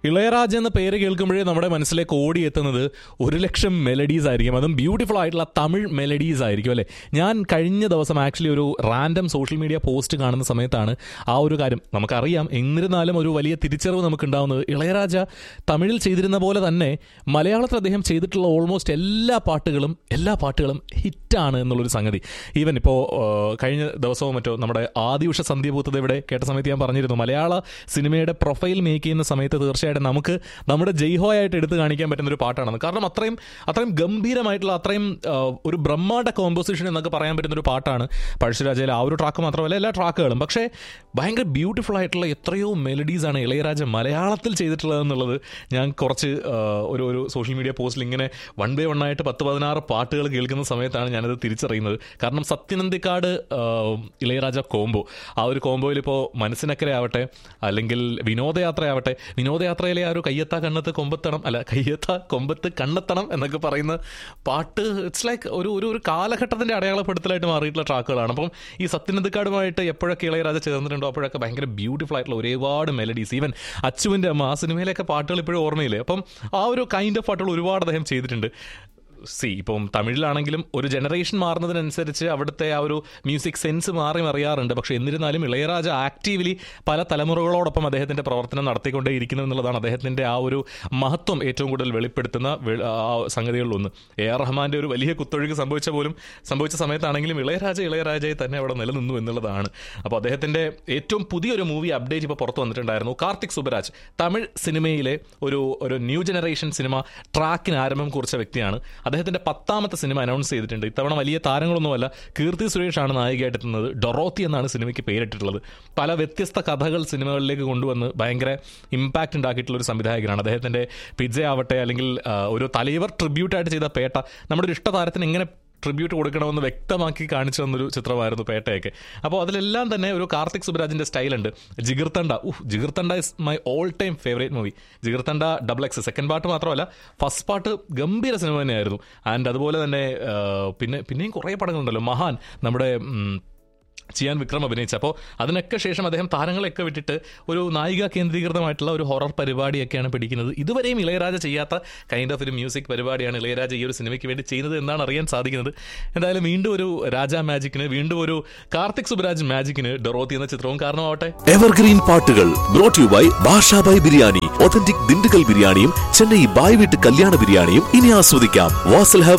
ഇളയരാജ എന്ന പേര് കേൾക്കുമ്പോഴേ നമ്മുടെ മനസ്സിലേക്ക് ഓടിയെത്തുന്നത് ഒരു ലക്ഷം മെലഡീസ് ആയിരിക്കും അതും ബ്യൂട്ടിഫുൾ ആയിട്ടുള്ള തമിഴ് മെലഡീസ് ആയിരിക്കും അല്ലേ ഞാൻ കഴിഞ്ഞ ദിവസം ആക്ച്വലി ഒരു റാൻഡം സോഷ്യൽ മീഡിയ പോസ്റ്റ് കാണുന്ന സമയത്താണ് ആ ഒരു കാര്യം നമുക്കറിയാം എന്നിരുന്നാലും ഒരു വലിയ തിരിച്ചറിവ് നമുക്ക് ഉണ്ടാവുന്നത് ഇളയരാജ തമിഴിൽ ചെയ്തിരുന്ന പോലെ തന്നെ മലയാളത്തിൽ അദ്ദേഹം ചെയ്തിട്ടുള്ള ഓൾമോസ്റ്റ് എല്ലാ പാട്ടുകളും എല്ലാ പാട്ടുകളും ഹിറ്റാണ് എന്നുള്ളൊരു സംഗതി ഈവൻ ഇപ്പോൾ കഴിഞ്ഞ ദിവസവും മറ്റോ നമ്മുടെ ആദിയുഷ സന്ധ്യഭൂത്തത ഇവിടെ കേട്ട സമയത്ത് ഞാൻ പറഞ്ഞിരുന്നു മലയാള സിനിമയുടെ പ്രൊഫൈൽ മേക്ക് ചെയ്യുന്ന സമയത്ത് തീർച്ചയായിട്ടും നമുക്ക് നമ്മുടെ ജയ്ഹോ ആയിട്ട് എടുത്തു കാണിക്കാൻ പറ്റുന്ന ഒരു പാട്ടാണ് കാരണം അത്രയും അത്രയും ഗംഭീരമായിട്ടുള്ള അത്രയും ആ, ഒരു ബ്രഹ്മാണ്ഡ കോമ്പോസിഷൻ എന്നൊക്കെ പറയാൻ പറ്റുന്ന ഒരു പാട്ടാണ് പഴശ്ശിരാജയിലെ ആ ഒരു ട്രാക്ക് മാത്രമല്ല എല്ലാ ട്രാക്കുകളും പക്ഷേ ഭയങ്കര ബ്യൂട്ടിഫുൾ ആയിട്ടുള്ള എത്രയോ മെലഡീസാണ് ഇളയരാജ മലയാളത്തിൽ ചെയ്തിട്ടുള്ളത് എന്നുള്ളത് ഞാൻ കുറച്ച് ആ, ഒരു ഒരു സോഷ്യൽ മീഡിയ പോസ്റ്റിൽ ഇങ്ങനെ വൺ ബൈ വൺ ആയിട്ട് പത്ത് പതിനാറ് പാട്ടുകൾ കേൾക്കുന്ന സമയത്താണ് ഞാനത് തിരിച്ചറിയുന്നത് കാരണം സത്യനന്ദിക്കാട് ആ, ഇളയരാജ കോംബോ ആ ഒരു കോംബോയിൽ ഇപ്പോൾ മനസ്സിനക്കരെ ആവട്ടെ അല്ലെങ്കിൽ വിനോദയാത്രയാവട്ടെ വിനോദയാത്രയിലെ ആ ഒരു കയ്യെത്ത കണ്ണത്ത് കൊമ്പത്തണം അല്ല കയ്യെത്ത കൊമ്പത്ത് കണ്ണെത്തണം എന്നൊക്കെ പറയുന്ന പാട്ട് ഇറ്റ്സ് ലൈക്ക് ഒരു ഒരു ഒരു കാലഘട്ടത്തിന്റെ അടയാളപ്പെടുത്തലായിട്ട് മാറിയിട്ടുള്ള ട്രാക്കുകളാണ് അപ്പം ഈ സത്യനന്ദിക്കാടുമായിട്ട് എപ്പോഴൊക്കെ ഇളയരാജ ചേർന്നിട്ടുണ്ടോ അപ്പോഴൊക്കെ ഭയങ്കര ബ്യൂട്ടിഫുൾ ആയിട്ടുള്ള ഒരുപാട് മെലഡീസ് ഈവൻ അച്ചുവിൻ്റെ അമ്മ ആ സിനിമയിലൊക്കെ പാട്ടുകൾ ഇപ്പോഴും ഓർമ്മയില്ലേ അപ്പം ആ ഒരു കൈൻഡ് ഓഫ് പാട്ടുകൾ ഒരുപാട് അദ്ദേഹം ചെയ്തിട്ടുണ്ട് സി ഇപ്പം തമിഴിലാണെങ്കിലും ഒരു ജനറേഷൻ മാറുന്നതിനനുസരിച്ച് അവിടുത്തെ ആ ഒരു മ്യൂസിക് സെൻസ് മാറി മറിയാറുണ്ട് പക്ഷെ എന്നിരുന്നാലും ഇളയരാജ ആക്റ്റീവ്ലി പല തലമുറകളോടൊപ്പം അദ്ദേഹത്തിന്റെ പ്രവർത്തനം നടത്തിക്കൊണ്ടേയിരിക്കുന്നു എന്നുള്ളതാണ് അദ്ദേഹത്തിന്റെ ആ ഒരു മഹത്വം ഏറ്റവും കൂടുതൽ വെളിപ്പെടുത്തുന്ന വെ- ആ സംഗതികളിലൊന്ന് എ ആർ റഹ്മാന്റെ ഒരു വലിയ കുത്തൊഴുക്ക് സംഭവിച്ച പോലും സംഭവിച്ച സമയത്താണെങ്കിലും ഇളയരാജ ഇളയരാജയെ തന്നെ അവിടെ നിലനിന്നു എന്നുള്ളതാണ് അപ്പോൾ അദ്ദേഹത്തിന്റെ ഏറ്റവും പുതിയൊരു മൂവി അപ്ഡേറ്റ് ഇപ്പോൾ പുറത്തു വന്നിട്ടുണ്ടായിരുന്നു കാർത്തിക് സുബരാജ് തമിഴ് സിനിമയിലെ ഒരു ഒരു ന്യൂ ജനറേഷൻ സിനിമ ട്രാക്കിന് ആരംഭം കുറിച്ച വ്യക്തിയാണ് അദ്ദേഹത്തിന്റെ പത്താമത്തെ സിനിമ അനൗൺസ് ചെയ്തിട്ടുണ്ട് ഇത്തവണ വലിയ താരങ്ങളൊന്നുമല്ല കീർത്തി സുരേഷാണ് നായികയായിട്ട് എത്തുന്നത് ഡൊറോത്തി എന്നാണ് സിനിമയ്ക്ക് പേരിട്ടിട്ടുള്ളത് പല വ്യത്യസ്ത കഥകൾ സിനിമകളിലേക്ക് കൊണ്ടുവന്ന് ഭയങ്കര ഇമ്പാക്റ്റ് ഉണ്ടാക്കിയിട്ടുള്ള ഒരു സംവിധായകനാണ് അദ്ദേഹത്തിന്റെ പിജ്ജ ആവട്ടെ അല്ലെങ്കിൽ ആ, ഒരു തലൈവർ ട്രിബ്യൂട്ടായിട്ട് ചെയ്ത പേട്ട നമ്മുടെ ഒരു ഇഷ്ടതാരത്തിന് എങ്ങനെ ട്രിബ്യൂട്ട് കൊടുക്കണമെന്ന് വ്യക്തമാക്കി കാണിച്ചു തന്നൊരു ചിത്രമായിരുന്നു പേട്ടയൊക്കെ അപ്പോൾ അതിലെല്ലാം തന്നെ ഒരു കാർത്തിക് സുബരാജിന്റെ സ്റ്റൈലുണ്ട് Jigarthanda uh Jigarthanda is my all time favourite movie Jigarthanda double X second part മാത്രമല്ല ഫസ്റ്റ് പാർട്ട് ഗംഭീര സിനിമ തന്നെയായിരുന്നു ആൻഡ് അതുപോലെ തന്നെ ആ, പിന്നെ പിന്നെയും കുറേ പടങ്ങളുണ്ടല്ലോ മഹാൻ നമ്മുടെ ഉം, ചിയാൻ വിക്രം അഭിനയിച്ച അപ്പോൾ അതിനൊക്കെ ശേഷം അദ്ദേഹം താരങ്ങളെയൊക്കെ വിട്ടിട്ട് ഒരു നായിക കേന്ദ്രീകൃതമായിട്ടുള്ള ഒരു ഹൊറർ പരിപാടിയൊക്കെയാണ് പിടിക്കുന്നത് ഇതുവരെയും ഇളയരാജ ചെയ്യാത്ത കൈൻഡ് ഓഫ് ഒരു മ്യൂസിക് പരിപാടിയാണ് ഇളയരാജ ഈ ഒരു സിനിമയ്ക്ക് വേണ്ടി ചെയ്യുന്നത് എന്നാണ് അറിയാൻ സാധിക്കുന്നത് എന്തായാലും വീണ്ടും ഒരു രാജ മാജിക്കിന് വീണ്ടും ഒരു കാർത്തിക് സുബരാജ് മാജിക്കിന് ഡൊറോത്തി എന്ന ചിത്രവും കാരണമാവട്ടെ എവർഗ്രീൻ പാട്ടുകൾ brought you by Bashabhai biryani authentic Dindigul ബിരിയാണിയും ചെന്നൈ ബായ് വീട്ട് കല്യാണ ബിരിയാണിയും ഇനി ആസ്വദിക്കാം വാസൽ ഹബ്